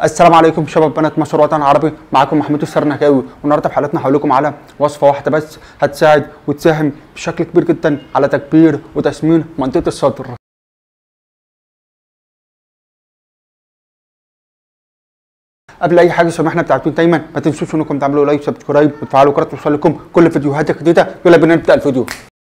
السلام عليكم شباب بنات مصر وطن عربي معاكم محمود السرنكاوي والنهارده في حلقتنا هقول لكم على وصفه واحده بس هتساعد وتساهم بشكل كبير جدا على تكبير وتسمين منطقه الصدر قبل اي حاجه سمحنا بتاعتكم دايما ما تنسوش انكم تعملوا لايك وسبسكرايب وتفعلوا الجرس توصل لكم كل فيديوهات جديده يلا بينا نبدا الفيديو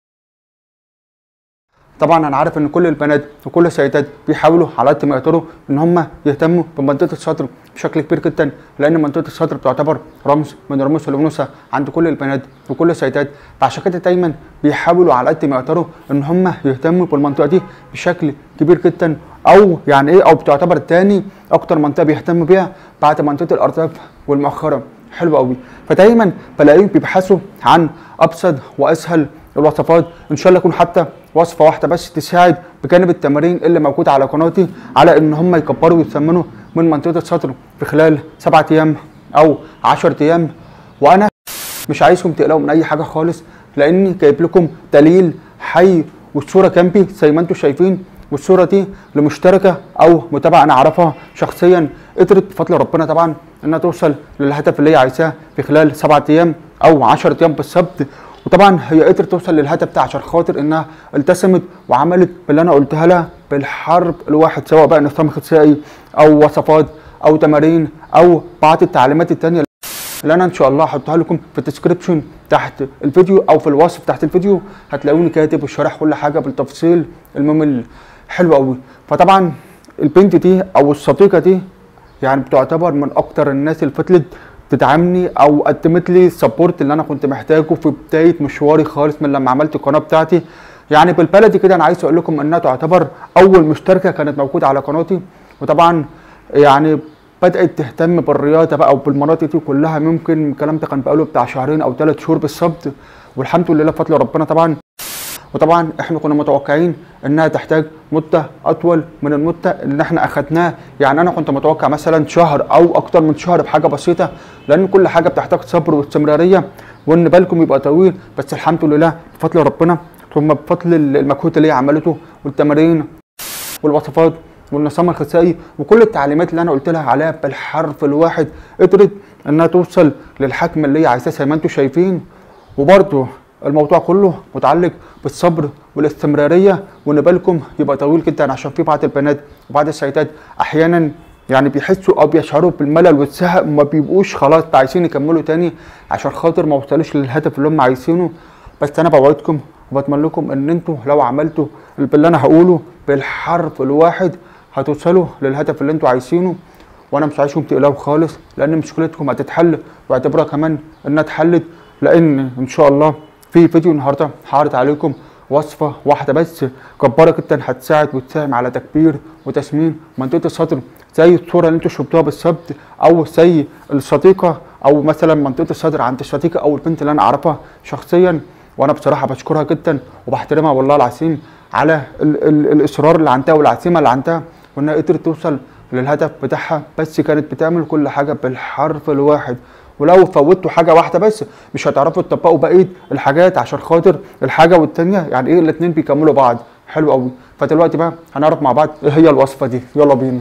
طبعا انا عارف ان كل البنات وكل السيدات بيحاولوا على قد ما يقدروا ان هم يهتموا بمنطقه الصدر بشكل كبير جدا لان منطقه الصدر بتعتبر رمز من رموز الانوثه عند كل البنات وكل السيدات فعشان كده دايما بيحاولوا على قد ما يقدروا ان هم يهتموا بالمنطقه دي بشكل كبير جدا او يعني ايه او بتعتبر تاني اكتر منطقه بيهتموا بيها بعد منطقه الارداف والمؤخره حلو قوي فدايما بلاقيهم بيبحثوا عن ابسط واسهل الوصفات ان شاء الله يكون حتى وصفه واحده بس تساعد بجانب التمارين اللي موجوده على قناتي على ان هم يكبروا ويثمنوا من منطقه الصدر في خلال سبعة ايام او 10 ايام وانا مش عايزكم تقلقوا من اي حاجه خالص لاني جايب لكم دليل حي والصوره جنبي زي ما انتم شايفين والصوره دي لمشتركه او متابعه انا اعرفها شخصيا قدرت بفضل ربنا طبعا انها توصل للهدف اللي هي عايزاه في خلال سبعة ايام او 10 ايام بالظبط وطبعا هي قدرت توصل للهدف ده عشان خاطر انها التزمت وعملت باللي انا قلتها لها بالحرف الواحد سواء بقى نظام غذائي او وصفات او تمارين او بعض التعليمات التانيه اللي انا ان شاء الله هحطها لكم في الديسكربشن تحت الفيديو او في الوصف تحت الفيديو هتلاقوني كاتب وشارح كل حاجه بالتفصيل الممل حلو قوي فطبعا البنت دي او الصديقه دي يعني بتعتبر من اكتر الناس اللي فضلت تدعمني او قدمت لي السبورت اللي انا كنت محتاجه في بدايه مشواري خالص من لما عملت القناه بتاعتي يعني بالبلدي كده انا عايز اقول لكم انها تعتبر اول مشتركه كانت موجوده على قناتي وطبعا يعني بدات تهتم بالرياضه بقى وبالمناطق دي كلها ممكن الكلام ده كان بقاله بتاع شهرين او ثلاث شهور بالظبط والحمد لله بفضل ربنا طبعا وطبعا احنا كنا متوقعين انها تحتاج مده اطول من المده اللي احنا اخدناها يعني انا كنت متوقع مثلا شهر او اكتر من شهر بحاجه بسيطه لان كل حاجه بتحتاج صبر واستمراريه وان بالكم يبقى طويل بس الحمد لله بفضل ربنا ثم بفضل المجهود اللي هي عملته والتمارين والوصفات والنظام الغذائي وكل التعليمات اللي انا قلت لها عليها بالحرف الواحد قدرت انها توصل للحجم اللي هي عايزاه زي ما انتم شايفين وبرده الموضوع كله متعلق بالصبر والاستمراريه وان بالكم يبقى طويل جدا عشان في بعض البنات وبعض السيدات احيانا يعني بيحسوا او بيشعروا بالملل والزهق وما بيبقوش خلاص عايزين يكملوا تاني عشان خاطر ما وصلوش للهدف اللي هم عايزينه بس انا بوعدكم وبتمنى لكم ان انتوا لو عملتوا اللي انا هقوله بالحرف الواحد هتوصلوا للهدف اللي انتوا عايزينه وانا مش عايزكم تقلقوا خالص لان مشكلتكم هتتحل واعتبرها كمان انها اتحلت لان ان شاء الله في فيديو النهارده هعرض عليكم وصفه واحده بس جباره جدا هتساعد وتساهم على تكبير وتسمين منطقه الصدر زي الصوره اللي انتوا شفتوها بالظبط او زي الصديقه او مثلا منطقه الصدر عند الصديقه او البنت اللي انا اعرفها شخصيا وانا بصراحه بشكرها جدا وبحترمها والله العظيم على ال ال الاصرار اللي عندها والعزيمه اللي عندها وانها قدرت توصل للهدف بتاعها بس كانت بتعمل كل حاجه بالحرف الواحد ولو فوتوا حاجه واحده بس مش هتعرفوا تطبقوا بقيه الحاجات عشان خاطر الحاجه والتانيه يعني ايه الاثنين بيكملوا بعض حلو قوي فدلوقتي بقى هنعرف مع بعض ايه هي الوصفه دي يلا بينا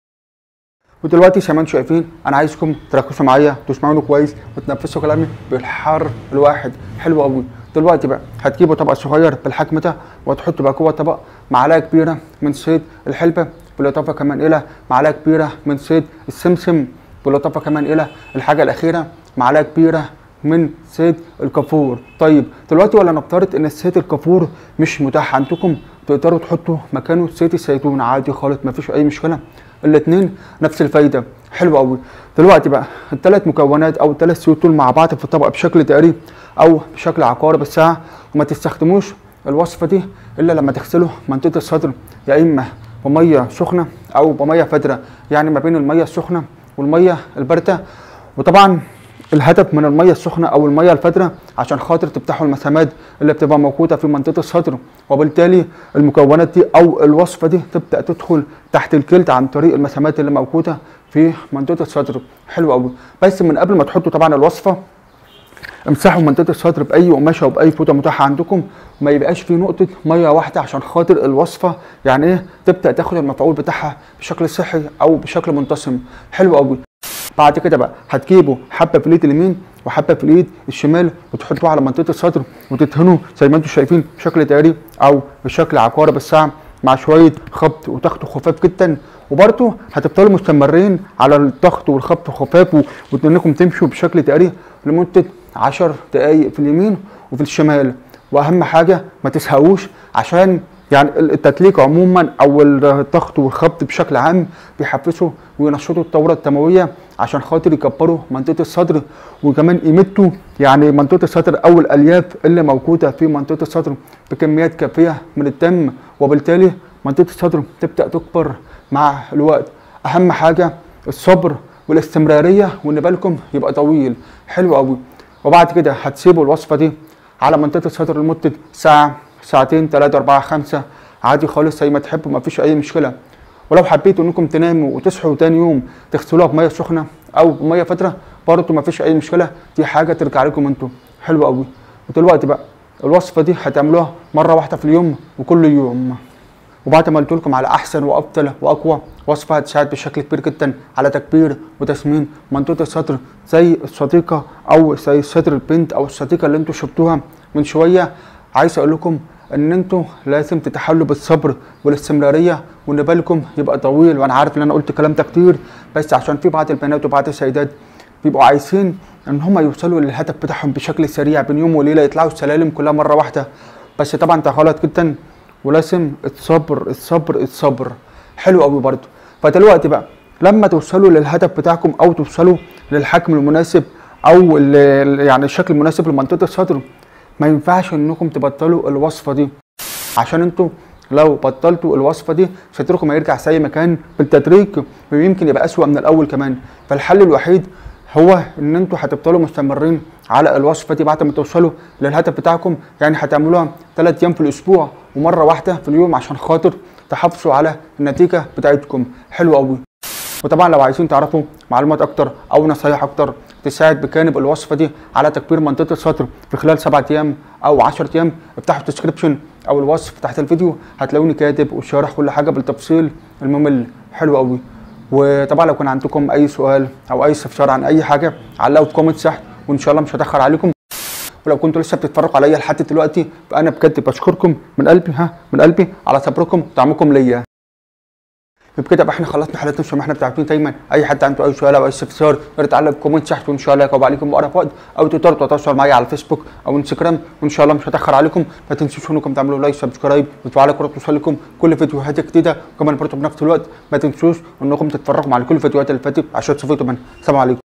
ودلوقتي زي ما انتم شايفين انا عايزكم تركزوا معايا تسمعوني كويس وتنفذوا كلامي بالحرف الواحد حلو قوي دلوقتي بقى هتجيبوا طبق صغير بالحجم ده وتحطوا بقى جوه الطبق معلقه كبيره من زيت الحلبه بالاضافه كمان الى معلقه كبيره من زيت السمسم بالاضافه كمان الى الحاجه الاخيره معلقه كبيره من زيت الكافور طيب دلوقتي ولا نفترض ان زيت الكافور مش متاح عندكم تقدروا تحطوا مكانه زيت الزيتون عادي خالص مفيش اي مشكله الاثنين نفس الفايده حلو قوي دلوقتي بقى الثلاث مكونات او الثلاث زيوت دول مع بعض في الطبق بشكل دائري او بشكل عقارب الساعه وما تستخدموش الوصفه دي الا لما تغسلوا منطقه الصدر يا اما بميه سخنه او بميه فاتره يعني ما بين الميه السخنه والميه البارده وطبعا الهدف من الميه السخنه او الميه الفاتره عشان خاطر تفتحوا المسامات اللي بتبقى موجوده في منطقه الصدر وبالتالي المكونات دي او الوصفه دي تبدا تدخل تحت الجلد عن طريق المسامات اللي موجوده في منطقه الصدر حلو قوي بس من قبل ما تحطوا طبعا الوصفه امسحوا منطقه الصدر باي قماشه او باي فوطه متاحه عندكم وما يبقاش في نقطه ميه واحده عشان خاطر الوصفه يعني ايه تبدا تاخد المفعول بتاعها بشكل صحي او بشكل منتظم حلو قوي بعد كده بقى هتجيبوا حبه في اليد اليمين وحبه في اليد الشمال وتحطوها على منطقه الصدر وتدهنوا زي ما انتم شايفين بشكل دائري او بشكل عقارب الساعه مع شويه خبط وتخت خفاف جدا وبرضه هتفضلوا مستمرين على الضغط والخبط خفاف وانكم تمشوا بشكل دائري لمده 10 دقائق في اليمين وفي الشمال واهم حاجه ما تسهقوش عشان يعني التدليك عموما او الضغط والخبط بشكل عام بيحفزوا وينشطوا الدوره الدمويه عشان خاطر يكبروا منطقه الصدر وكمان يمدوا يعني منطقه الصدر او الالياف اللي موجوده في منطقه الصدر بكميات كافيه من الدم وبالتالي منطقه الصدر تبدا تكبر مع الوقت اهم حاجه الصبر والاستمراريه وان بالكم يبقى طويل حلو قوي وبعد كده هتسيبوا الوصفه دي على منطقه الصدر لمده ساعه ساعتين ثلاثة أربعة خمسة عادي خالص زي ما تحبوا مفيش أي مشكلة ولو حبيتوا إنكم تناموا وتصحوا تاني يوم تغسلوها بمية سخنة أو بمية فترة برضه مفيش أي مشكلة دي حاجة ترجع لكم أنتوا حلو قوي ودلوقتي بقى الوصفة دي هتعملوها مرة واحدة في اليوم وكل يوم وبعد ما قلت لكم على احسن وافضل واقوى وصفه هتساعد بشكل كبير جدا على تكبير وتسمين منطقه الصدر زي الصديقه او زي صدر البنت او الصديقه اللي انتوا شفتوها من شويه عايز اقول لكم ان انتوا لازم تتحلوا بالصبر والاستمراريه وان بالكم يبقى طويل وانا عارف ان انا قلت الكلام ده كتير بس عشان في بعض البنات وبعض السيدات بيبقوا عايزين ان هم يوصلوا للهدف بتاعهم بشكل سريع بين يوم وليله يطلعوا السلالم كلها مره واحده بس طبعا ده غلط جدا ولازم الصبر الصبر الصبر حلو قوي برضه فدلوقتي بقى لما توصلوا للهدف بتاعكم او توصلوا للحجم المناسب او يعني الشكل المناسب لمنطقه الصدر ما ينفعش انكم تبطلوا الوصفه دي عشان انتوا لو بطلتوا الوصفه دي صدركم هيرجع زي ما كان بالتدريج ويمكن يبقى اسوأ من الاول كمان فالحل الوحيد هو ان انتوا هتفضلوا مستمرين على الوصفه دي بعد ما توصلوا للهدف بتاعكم يعني هتعملوها ثلاث ايام في الاسبوع ومره واحده في اليوم عشان خاطر تحافظوا على النتيجه بتاعتكم حلو قوي وطبعا لو عايزين تعرفوا معلومات اكتر او نصايح اكتر تساعد بجانب الوصفه دي على تكبير منطقه الصدر في خلال سبعة ايام او 10 ايام افتحوا الديسكربشن او الوصف تحت الفيديو هتلاقوني كاتب وشارح كل حاجه بالتفصيل الممل حلو قوي وطبعا لو كان عندكم اي سؤال او اي استفسار عن اي حاجه علقوا في كومنت تحت وان شاء الله مش هتاخر عليكم ولو كنتوا لسه بتتفرجوا عليا لحد دلوقتي فانا بجد بشكركم من قلبي ها من قلبي على صبركم ودعمكم ليا بكده يبقى احنا خلصنا حلقتنا زي ما احنا بتعرفين دايما اي حد عنده اي سؤال او اي استفسار يقدر يتعلق بكومنت تحت وان شاء الله يجاوب عليكم باقرب وقت او تقدروا تتواصلوا معايا على الفيسبوك او انستجرام وان شاء الله مش هتاخر عليكم ما تنسوش انكم تعملوا لايك سبسكرايب وتفعلوا الجرس توصل لكم كل فيديوهات جديده وكمان برضه بنفس الوقت ما تنسوش انكم تتفرجوا على كل الفيديوهات اللي فاتت عشان تستفيدوا منها السلام عليكم